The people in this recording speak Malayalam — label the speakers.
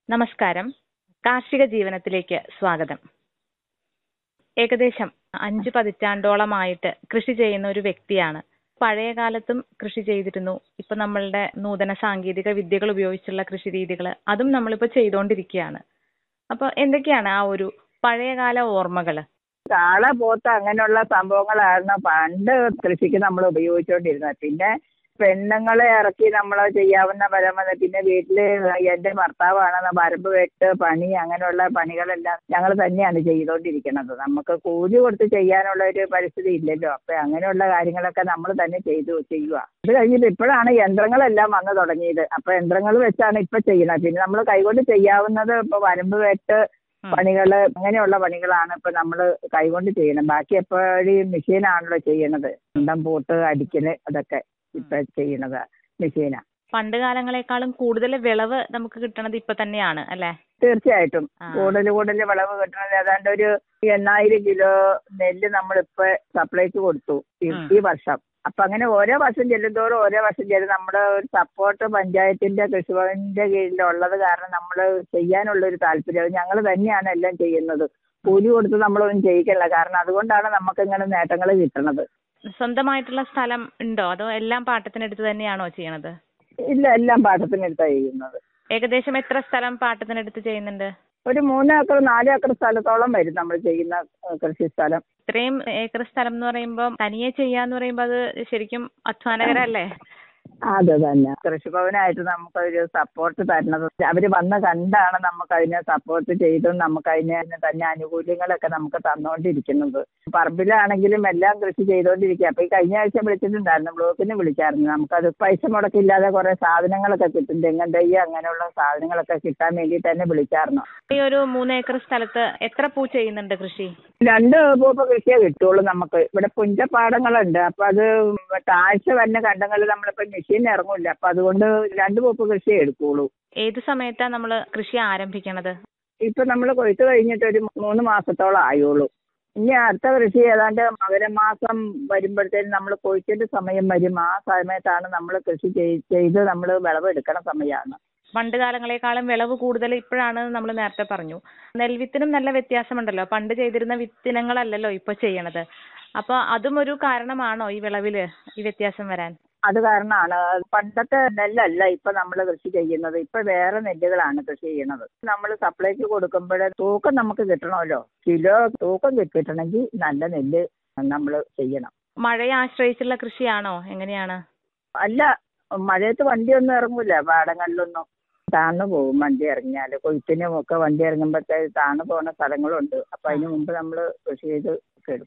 Speaker 1: നമസ്കാരം കാർഷിക ജീവനത്തിലേക്ക് സ്വാഗതം ഏകദേശം അഞ്ച് പതിറ്റാണ്ടോളമായിട്ട് കൃഷി ചെയ്യുന്ന ഒരു വ്യക്തിയാണ് പഴയ കാലത്തും കൃഷി ചെയ്തിരുന്നു ഇപ്പൊ നമ്മളുടെ നൂതന സാങ്കേതിക വിദ്യകൾ ഉപയോഗിച്ചുള്ള കൃഷി രീതികൾ അതും നമ്മളിപ്പോ ചെയ്തുകൊണ്ടിരിക്കുകയാണ് അപ്പൊ എന്തൊക്കെയാണ് ആ ഒരു പഴയകാല ഓർമ്മകള്
Speaker 2: കാള പോത്ത് അങ്ങനെയുള്ള സംഭവങ്ങളായിരുന്നു പണ്ട് കൃഷിക്ക് നമ്മൾ ഉപയോഗിച്ചുകൊണ്ടിരുന്നത് പിന്നെ പെണ്ണുങ്ങളെ ഇറക്കി നമ്മൾ ചെയ്യാവുന്ന പരമത പിന്നെ വീട്ടില് എന്റെ ഭർത്താവാണ് വരമ്പ് വെട്ട് പണി അങ്ങനെയുള്ള പണികളെല്ലാം ഞങ്ങൾ തന്നെയാണ് ചെയ്തുകൊണ്ടിരിക്കുന്നത് നമുക്ക് കൂലി കൊടുത്ത് ചെയ്യാനുള്ള ഒരു പരിസ്ഥിതി ഇല്ലല്ലോ അപ്പൊ അങ്ങനെയുള്ള കാര്യങ്ങളൊക്കെ നമ്മൾ തന്നെ ചെയ്തു ചെയ്യുക അത് കഴിഞ്ഞിട്ട് ഇപ്പോഴാണ് യന്ത്രങ്ങളെല്ലാം വന്നു തുടങ്ങിയത് അപ്പൊ യന്ത്രങ്ങൾ വെച്ചാണ് ഇപ്പൊ ചെയ്യുന്നത് പിന്നെ നമ്മൾ കൈകൊണ്ട് ചെയ്യാവുന്നത് ഇപ്പൊ വരമ്പ് വെട്ട് പണികള് അങ്ങനെയുള്ള പണികളാണ് ഇപ്പൊ നമ്മൾ കൈകൊണ്ട് ചെയ്യണം ബാക്കി എപ്പോഴും മെഷീനാണല്ലോ ചെയ്യണത് സ്വന്തം പൂട്ട് അടിക്കല് അതൊക്കെ ഇപ്പൊ ചെയ്യണത് മെഷീനാ
Speaker 1: പണ്ട് കാലങ്ങളെക്കാളും കൂടുതൽ വിളവ് നമുക്ക് കിട്ടണത് ഇപ്പൊ തന്നെയാണ് അല്ലെ
Speaker 2: തീർച്ചയായിട്ടും
Speaker 1: ആ.
Speaker 2: കൂടുതൽ കൂടുതൽ വിളവ് കിട്ടണത് ഏതാണ്ട് ഒരു എണ്ണായിരം കിലോ നെല്ല് നമ്മളിപ്പോ സപ്ലൈക്ക് കൊടുത്തു ഈ-
Speaker 1: ഉം.
Speaker 2: ഈ വർഷം അപ്പൊ അങ്ങനെ ഓരോ വർഷം ചെല്ലുന്തോറും ഓരോ വർഷം ചെല്ലും നമ്മുടെ ഒരു സപ്പോർട്ട് പഞ്ചായത്തിന്റെ കൃഷിഭവന്റെ കീഴിലുള്ളത് കാരണം നമ്മൾ ചെയ്യാനുള്ള ഒരു താല്പര്യം ഞങ്ങൾ തന്നെയാണ് എല്ലാം ചെയ്യുന്നത് കൂലി കൊടുത്ത് നമ്മളൊന്നും ചെയ്യിക്കില്ല കാരണം അതുകൊണ്ടാണ് നമുക്ക് ഇങ്ങനെ നേട്ടങ്ങൾ കിട്ടുന്നത്
Speaker 1: സ്വന്തമായിട്ടുള്ള സ്ഥലം ഉണ്ടോ അതോ എല്ലാം പാട്ടത്തിനെടുത്ത് തന്നെയാണോ ചെയ്യണത്
Speaker 2: ഇല്ല എല്ലാം പാട്ടത്തിനെടുത്താണ് ചെയ്യുന്നത്
Speaker 1: ഏകദേശം എത്ര സ്ഥലം പാട്ടത്തിനെടുത്ത് ചെയ്യുന്നുണ്ട്
Speaker 2: ഒരു മൂന്ന് ഏക്കർ നാല് ഏക്കർ സ്ഥലത്തോളം വരും നമ്മൾ ചെയ്യുന്ന ഏഹ്, കൃഷി സ്ഥലം
Speaker 1: ഇത്രയും ഏക്കർ സ്ഥലം എന്ന് പറയുമ്പോൾ തനിയെ ചെയ്യാന്ന് പറയുമ്പോൾ അത് ശരിക്കും അധ്വാനകരല്ലേ
Speaker 2: അത് തന്നെ കൃഷിഭവനായിട്ട് നമുക്കൊരു സപ്പോർട്ട് തരണത് അവര് വന്ന് കണ്ടാണ് നമുക്ക് അതിനെ സപ്പോർട്ട് ചെയ്തും നമുക്ക് അതിന് തന്നെ ആനുകൂല്യങ്ങളൊക്കെ നമുക്ക് തന്നുകൊണ്ടിരിക്കുന്നത് പറമ്പിലാണെങ്കിലും എല്ലാം കൃഷി ചെയ്തുകൊണ്ടിരിക്കുക അപ്പൊ ഈ കഴിഞ്ഞ ആഴ്ച വിളിച്ചിട്ടുണ്ടായിരുന്നു ബ്ലോക്കിന് വിളിച്ചായിരുന്നു നമുക്കത് പൈസ മുടക്കില്ലാതെ കുറെ സാധനങ്ങളൊക്കെ കിട്ടും തെങ്ങൻ തൈ അങ്ങനെയുള്ള സാധനങ്ങളൊക്കെ കിട്ടാൻ വേണ്ടി തന്നെ വിളിച്ചായിരുന്നു
Speaker 1: ഈ ഒരു മൂന്ന് ഏക്കർ സ്ഥലത്ത് എത്ര പൂ ചെയ്യുന്നുണ്ട് കൃഷി
Speaker 2: രണ്ട് പൂപ്പ കൃഷിയേ കിട്ടുള്ളൂ നമുക്ക് ഇവിടെ പുഞ്ചപ്പാടങ്ങളുണ്ട് അപ്പൊ അത് താഴ്ച വരുന്ന കണ്ടങ്ങളിൽ നമ്മളിപ്പോ മെഷീൻ ഇറങ്ങൂല അപ്പൊ അതുകൊണ്ട് രണ്ട് പൂപ്പ് കൃഷിയേ എടുക്കുള്ളൂ
Speaker 1: ഏത് സമയത്താ നമ്മൾ കൃഷി ആരംഭിക്കണത്
Speaker 2: ഇപ്പൊ നമ്മൾ കൊയ്ത്ത് കഴിഞ്ഞിട്ട് ഒരു മൂന്ന് മാസത്തോളം ആയുള്ളൂ ഇനി അടുത്ത കൃഷി ഏതാണ്ട് മകരമാസം വരുമ്പോഴത്തേനും നമ്മൾ കൊയ്ത്തിന്റെ സമയം വരും ആ സമയത്താണ് നമ്മൾ കൃഷി ചെയ്- ചെയ്ത് നമ്മൾ വിളവെടുക്കണ സമയമാണ്
Speaker 1: പണ്ട് കാലങ്ങളെക്കാളും വിളവ് കൂടുതൽ ഇപ്പോഴാണ് നമ്മൾ നേരത്തെ പറഞ്ഞു നെൽവിത്തിനും നല്ല വ്യത്യാസമുണ്ടല്ലോ പണ്ട് ചെയ്തിരുന്ന വിത്തിനങ്ങളല്ലല്ലോ ഇപ്പൊ ചെയ്യണത് അപ്പൊ അതും ഒരു കാരണമാണോ ഈ വിളവില് ഈ വ്യത്യാസം വരാൻ
Speaker 2: അത് കാരണമാണ് പണ്ടത്തെ നെല്ലല്ല ഇപ്പൊ നമ്മൾ കൃഷി ചെയ്യുന്നത് ഇപ്പൊ വേറെ നെല്ലുകളാണ് കൃഷി ചെയ്യുന്നത് നമ്മൾ സപ്ലൈക്ക് കൊടുക്കുമ്പോൾ തൂക്കം നമുക്ക് കിട്ടണമല്ലോ കിലോ തൂക്കം കിട്ടണമെങ്കിൽ നല്ല നെല്ല് നമ്മൾ ചെയ്യണം
Speaker 1: മഴയെ ആശ്രയിച്ചുള്ള കൃഷിയാണോ എങ്ങനെയാണ്
Speaker 2: അല്ല മഴയത്ത് വണ്ടിയൊന്നും ഇറങ്ങൂല പാടങ്ങളിലൊന്നും താഴ്ന്നു പോകും വണ്ടി ഇറങ്ങിയാൽ കൊയ്ത്തിനും ഒക്കെ വണ്ടി ഇറങ്ങുമ്പോഴത്തേ താഴ്ന്നു പോകുന്ന സ്ഥലങ്ങളുണ്ട് അപ്പൊ അതിന് മുമ്പ് നമ്മൾ കൃഷി ചെയ്ത് എടുക്കും